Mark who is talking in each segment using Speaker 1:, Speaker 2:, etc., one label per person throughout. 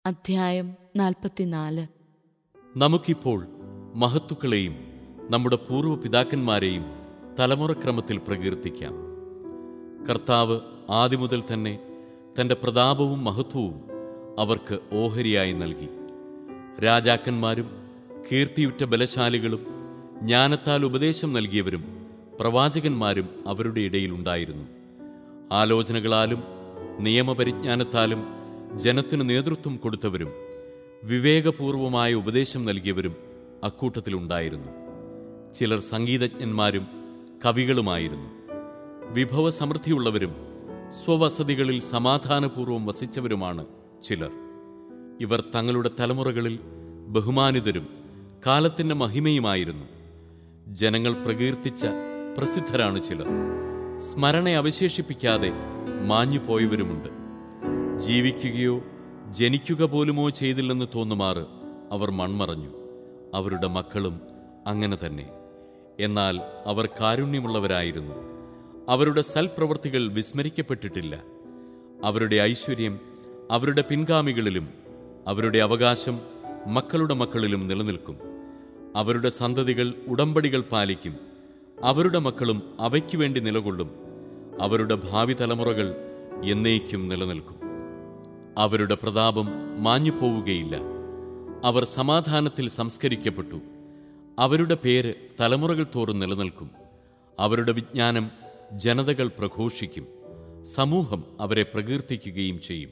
Speaker 1: അധ്യായം നാൽപ്പത്തിനാല്
Speaker 2: നമുക്കിപ്പോൾ മഹത്തുക്കളെയും നമ്മുടെ പൂർവ്വ പിതാക്കന്മാരെയും തലമുറക്രമത്തിൽ പ്രകീർത്തിക്കാം കർത്താവ് ആദ്യമുതൽ തന്നെ തന്റെ പ്രതാപവും മഹത്വവും അവർക്ക് ഓഹരിയായി നൽകി രാജാക്കന്മാരും കീർത്തിയുറ്റ ബലശാലികളും ജ്ഞാനത്താൽ ഉപദേശം നൽകിയവരും പ്രവാചകന്മാരും അവരുടെ ഇടയിലുണ്ടായിരുന്നു ആലോചനകളാലും നിയമപരിജ്ഞാനത്താലും ജനത്തിന് നേതൃത്വം കൊടുത്തവരും വിവേകപൂർവമായ ഉപദേശം നൽകിയവരും അക്കൂട്ടത്തിലുണ്ടായിരുന്നു ചിലർ സംഗീതജ്ഞന്മാരും കവികളുമായിരുന്നു വിഭവസമൃദ്ധിയുള്ളവരും സ്വവസതികളിൽ സമാധാനപൂർവ്വം വസിച്ചവരുമാണ് ചിലർ ഇവർ തങ്ങളുടെ തലമുറകളിൽ ബഹുമാനിതരും കാലത്തിന്റെ മഹിമയുമായിരുന്നു ജനങ്ങൾ പ്രകീർത്തിച്ച പ്രസിദ്ധരാണ് ചിലർ സ്മരണ അവശേഷിപ്പിക്കാതെ മാഞ്ഞുപോയവരുമുണ്ട് ജീവിക്കുകയോ ജനിക്കുക പോലുമോ ചെയ്തില്ലെന്ന് തോന്നുമാറ് അവർ മൺമറഞ്ഞു അവരുടെ മക്കളും അങ്ങനെ തന്നെ എന്നാൽ അവർ കാരുണ്യമുള്ളവരായിരുന്നു അവരുടെ സൽപ്രവൃത്തികൾ വിസ്മരിക്കപ്പെട്ടിട്ടില്ല അവരുടെ ഐശ്വര്യം അവരുടെ പിൻഗാമികളിലും അവരുടെ അവകാശം മക്കളുടെ മക്കളിലും നിലനിൽക്കും അവരുടെ സന്തതികൾ ഉടമ്പടികൾ പാലിക്കും അവരുടെ മക്കളും അവയ്ക്കു വേണ്ടി നിലകൊള്ളും അവരുടെ ഭാവി തലമുറകൾ എന്നേക്കും നിലനിൽക്കും അവരുടെ പ്രതാപം മാഞ്ഞുപോവുകയില്ല അവർ സമാധാനത്തിൽ സംസ്കരിക്കപ്പെട്ടു അവരുടെ പേര് തലമുറകൾ തോറും നിലനിൽക്കും അവരുടെ വിജ്ഞാനം ജനതകൾ പ്രഘോഷിക്കും സമൂഹം അവരെ പ്രകീർത്തിക്കുകയും ചെയ്യും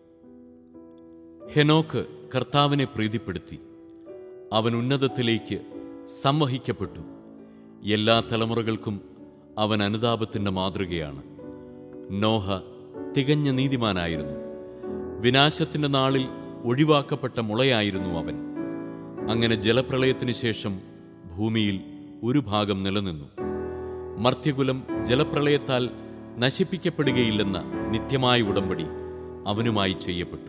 Speaker 2: ഹെനോക്ക് കർത്താവിനെ പ്രീതിപ്പെടുത്തി അവൻ ഉന്നതത്തിലേക്ക് സംവഹിക്കപ്പെട്ടു എല്ലാ തലമുറകൾക്കും അവൻ അനുതാപത്തിന്റെ മാതൃകയാണ് നോഹ തികഞ്ഞ നീതിമാനായിരുന്നു വിനാശത്തിന്റെ നാളിൽ ഒഴിവാക്കപ്പെട്ട മുളയായിരുന്നു അവൻ അങ്ങനെ ജലപ്രളയത്തിനു ശേഷം ഭൂമിയിൽ ഒരു ഭാഗം നിലനിന്നു മർത്യകുലം ജലപ്രളയത്താൽ നശിപ്പിക്കപ്പെടുകയില്ലെന്ന നിത്യമായ ഉടമ്പടി അവനുമായി ചെയ്യപ്പെട്ടു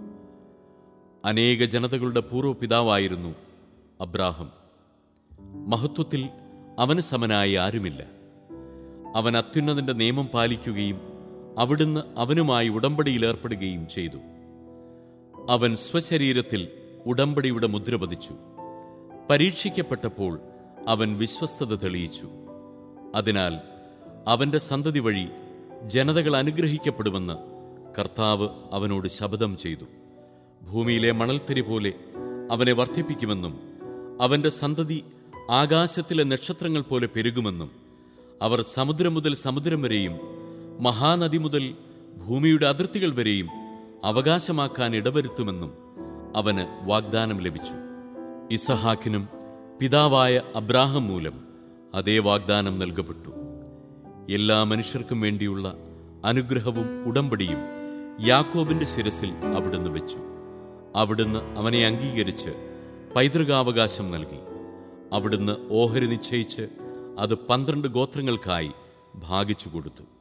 Speaker 2: അനേക ജനതകളുടെ പൂർവ്വപിതാവായിരുന്നു അബ്രാഹം മഹത്വത്തിൽ അവന് സമനായി ആരുമില്ല അവൻ അത്യുന്നതിന്റെ നിയമം പാലിക്കുകയും അവിടുന്ന് അവനുമായി ഉടമ്പടിയിൽ ഏർപ്പെടുകയും ചെയ്തു അവൻ സ്വശരീരത്തിൽ ഉടമ്പടിയുടെ മുദ്ര പതിച്ചു പരീക്ഷിക്കപ്പെട്ടപ്പോൾ അവൻ വിശ്വസ്തത തെളിയിച്ചു അതിനാൽ അവന്റെ സന്തതി വഴി ജനതകൾ അനുഗ്രഹിക്കപ്പെടുമെന്ന് കർത്താവ് അവനോട് ശപഥം ചെയ്തു ഭൂമിയിലെ മണൽത്തരി പോലെ അവനെ വർദ്ധിപ്പിക്കുമെന്നും അവന്റെ സന്തതി ആകാശത്തിലെ നക്ഷത്രങ്ങൾ പോലെ പെരുകുമെന്നും അവർ സമുദ്രം മുതൽ സമുദ്രം വരെയും മഹാനദി മുതൽ ഭൂമിയുടെ അതിർത്തികൾ വരെയും അവകാശമാക്കാൻ ഇടവരുത്തുമെന്നും അവന് വാഗ്ദാനം ലഭിച്ചു ഇസഹാക്കിനും പിതാവായ അബ്രാഹം മൂലം അതേ വാഗ്ദാനം നൽകപ്പെട്ടു എല്ലാ മനുഷ്യർക്കും വേണ്ടിയുള്ള അനുഗ്രഹവും ഉടമ്പടിയും യാക്കോബിന്റെ ശിരസിൽ അവിടുന്ന് വെച്ചു അവിടുന്ന് അവനെ അംഗീകരിച്ച് പൈതൃകാവകാശം നൽകി അവിടുന്ന് ഓഹരി നിശ്ചയിച്ച് അത് പന്ത്രണ്ട് ഗോത്രങ്ങൾക്കായി ഭാഗിച്ചു കൊടുത്തു